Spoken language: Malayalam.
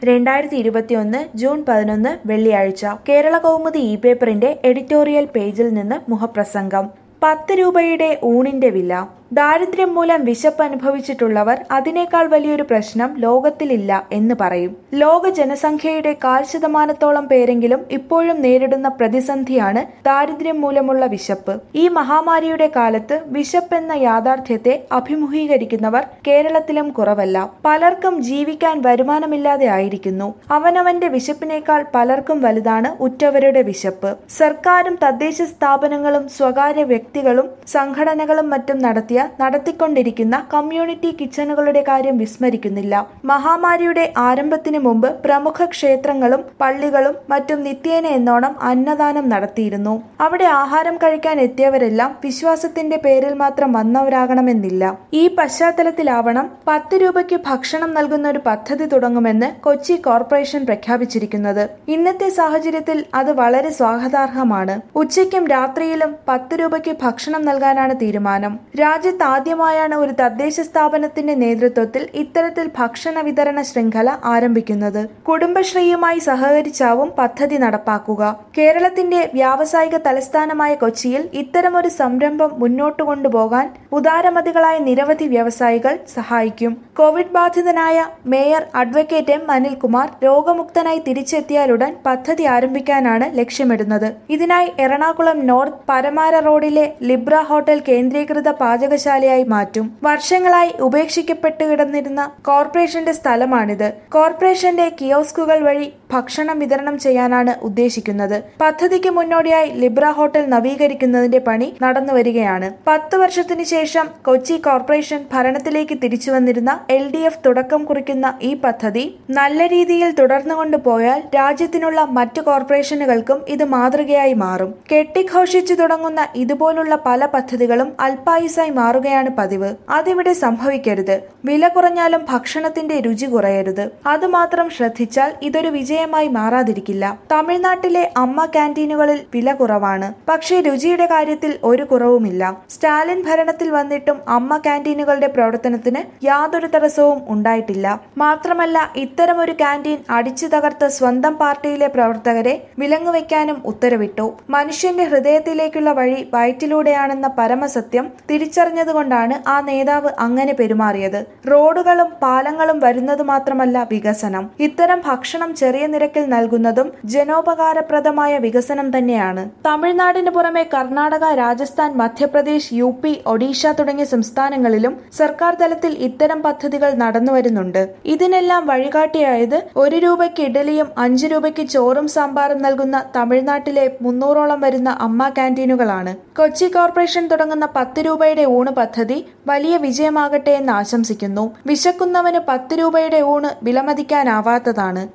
രണ്ടായിരത്തി ഇരുപത്തിയൊന്ന് ജൂൺ പതിനൊന്ന് വെള്ളിയാഴ്ച കേരള കൗമുദി ഇ പേപ്പറിന്റെ എഡിറ്റോറിയൽ പേജിൽ നിന്ന് മുഖപ്രസംഗം പത്ത് രൂപയുടെ ഊണിന്റെ വില ദാരിദ്ര്യം മൂലം വിശപ്പ് അനുഭവിച്ചിട്ടുള്ളവർ അതിനേക്കാൾ വലിയൊരു പ്രശ്നം ലോകത്തിലില്ല എന്ന് പറയും ലോക ജനസംഖ്യയുടെ കാൽ ശതമാനത്തോളം പേരെങ്കിലും ഇപ്പോഴും നേരിടുന്ന പ്രതിസന്ധിയാണ് ദാരിദ്ര്യം മൂലമുള്ള വിശപ്പ് ഈ മഹാമാരിയുടെ കാലത്ത് വിശപ്പ് എന്ന യാഥാർത്ഥ്യത്തെ അഭിമുഖീകരിക്കുന്നവർ കേരളത്തിലും കുറവല്ല പലർക്കും ജീവിക്കാൻ വരുമാനമില്ലാതെ ആയിരിക്കുന്നു അവനവന്റെ വിശപ്പിനേക്കാൾ പലർക്കും വലുതാണ് ഉറ്റവരുടെ വിശപ്പ് സർക്കാരും തദ്ദേശ സ്ഥാപനങ്ങളും സ്വകാര്യ വ്യക്തികളും സംഘടനകളും മറ്റും നടത്തിയ നടത്തിക്കൊണ്ടിരിക്കുന്ന കമ്മ്യൂണിറ്റി കിച്ചണുകളുടെ കാര്യം വിസ്മരിക്കുന്നില്ല മഹാമാരിയുടെ ആരംഭത്തിന് മുമ്പ് പ്രമുഖ ക്ഷേത്രങ്ങളും പള്ളികളും മറ്റും നിത്യേന എന്നോണം അന്നദാനം നടത്തിയിരുന്നു അവിടെ ആഹാരം കഴിക്കാൻ എത്തിയവരെല്ലാം വിശ്വാസത്തിന്റെ പേരിൽ മാത്രം വന്നവരാകണമെന്നില്ല ഈ പശ്ചാത്തലത്തിലാവണം പത്ത് രൂപയ്ക്ക് ഭക്ഷണം നൽകുന്ന ഒരു പദ്ധതി തുടങ്ങുമെന്ന് കൊച്ചി കോർപ്പറേഷൻ പ്രഖ്യാപിച്ചിരിക്കുന്നത് ഇന്നത്തെ സാഹചര്യത്തിൽ അത് വളരെ സ്വാഗതാർഹമാണ് ഉച്ചയ്ക്കും രാത്രിയിലും പത്ത് രൂപയ്ക്ക് ഭക്ഷണം നൽകാനാണ് തീരുമാനം രാജ്യത്ത് ആദ്യമായാണ് ഒരു തദ്ദേശ സ്ഥാപനത്തിന്റെ നേതൃത്വത്തിൽ ഇത്തരത്തിൽ ഭക്ഷണ വിതരണ ശൃംഖല ആരംഭിക്കുന്നത് കുടുംബശ്രീയുമായി സഹകരിച്ചാവും പദ്ധതി നടപ്പാക്കുക കേരളത്തിന്റെ വ്യാവസായിക തലസ്ഥാനമായ കൊച്ചിയിൽ ഇത്തരമൊരു സംരംഭം മുന്നോട്ട് കൊണ്ടുപോകാൻ ഉദാരമതികളായ നിരവധി വ്യവസായികൾ സഹായിക്കും കോവിഡ് ബാധിതനായ മേയർ അഡ്വക്കേറ്റ് എം അനിൽകുമാർ രോഗമുക്തനായി തിരിച്ചെത്തിയാലുടൻ പദ്ധതി ആരംഭിക്കാനാണ് ലക്ഷ്യമിടുന്നത് ഇതിനായി എറണാകുളം നോർത്ത് പരമാര റോഡിലെ ലിബ്ര ഹോട്ടൽ കേന്ദ്രീകൃത പാചകശാലയായി മാറ്റും വർഷങ്ങളായി ഉപേക്ഷിക്കപ്പെട്ടു കിടന്നിരുന്ന കോർപ്പറേഷന്റെ സ്ഥലമാണിത് കോർപ്പറേഷന്റെ കിയോസ്കുകൾ വഴി ഭക്ഷണം വിതരണം ചെയ്യാനാണ് ഉദ്ദേശിക്കുന്നത് പദ്ധതിക്ക് മുന്നോടിയായി ലിബ്ര ഹോട്ടൽ നവീകരിക്കുന്നതിന്റെ പണി നടന്നുവരികയാണ് പത്ത് വർഷത്തിനു ശേഷം കൊച്ചി കോർപ്പറേഷൻ ഭരണത്തിലേക്ക് തിരിച്ചുവന്നിരുന്ന എൽ ഡി എഫ് തുടക്കം കുറിക്കുന്ന ഈ പദ്ധതി നല്ല രീതിയിൽ തുടർന്നു കൊണ്ടുപോയാൽ രാജ്യത്തിനുള്ള മറ്റു കോർപ്പറേഷനുകൾക്കും ഇത് മാതൃകയായി മാറും കെട്ടിഘോഷിച്ചു തുടങ്ങുന്ന ഇതുപോലുള്ള പല പദ്ധതികളും അല്പായുസായി മാറുകയാണ് പതിവ് അതിവിടെ സംഭവിക്കരുത് വില കുറഞ്ഞാലും ഭക്ഷണത്തിന്റെ രുചി കുറയരുത് അതുമാത്രം ശ്രദ്ധിച്ചാൽ ഇതൊരു വിജയമായി മാറാതിരിക്കില്ല തമിഴ്നാട്ടിലെ അമ്മ ക്യാൻറ്റീനുകളിൽ വില കുറവാണ് പക്ഷേ രുചിയുടെ കാര്യത്തിൽ ഒരു കുറവുമില്ല സ്റ്റാലിൻ ഭരണത്തിൽ വന്നിട്ടും അമ്മ ക്യാൻറ്റീനുകളുടെ പ്രവർത്തനത്തിന് യാതൊരു തടസ്സവും ഉണ്ടായിട്ടില്ല മാത്രമല്ല ഇത്തരം ഒരു ക്യാൻറ്റീൻ അടിച്ചു തകർത്ത സ്വന്തം പാർട്ടിയിലെ പ്രവർത്തകരെ വിലങ്ങുവെക്കാനും ഉത്തരവിട്ടു മനുഷ്യന്റെ ഹൃദയത്തിലേക്കുള്ള വഴി വയറ്റിലൂടെയാണെന്ന പരമസത്യം തിരിച്ചറിഞ്ഞതുകൊണ്ടാണ് ആ നേതാവ് അങ്ങനെ പെരുമാറിയത് റോഡുകളും പാലങ്ങളും വരുന്നത് മാത്രമല്ല വികസനം ഇത്തരം ഭക്ഷണം ചെറിയ നിരക്കിൽ നൽകുന്നതും ജനോപകാരപ്രദമായ വികസനം തന്നെയാണ് തമിഴ്നാടിന് പുറമെ കർണാടക രാജസ്ഥാൻ മധ്യപ്രദേശ് യു പി ഒഡീഷ തുടങ്ങിയ സംസ്ഥാനങ്ങളിലും സർക്കാർ തലത്തിൽ ഇത്തരം പദ്ധതികൾ നടന്നുവരുന്നുണ്ട് ഇതിനെല്ലാം വഴികാട്ടിയായത് ഒരു രൂപയ്ക്ക് ഇഡലിയും അഞ്ചു രൂപയ്ക്ക് ചോറും സാമ്പാറും നൽകുന്ന തമിഴ്നാട്ടിലെ മുന്നൂറോളം വരുന്ന അമ്മ ക്യാൻറ്റീനുകളാണ് കൊച്ചി കോർപ്പറേഷൻ തുടങ്ങുന്ന പത്ത് രൂപയുടെ ഊണ് പദ്ധതി വലിയ വിജയമാകട്ടെ എന്ന് ആശംസിക്കുന്നു വിശക്കുന്നവന് പത്ത് രൂപയുടെ ഊണ് വിലമതിക്കാനാവാത്തതാണ്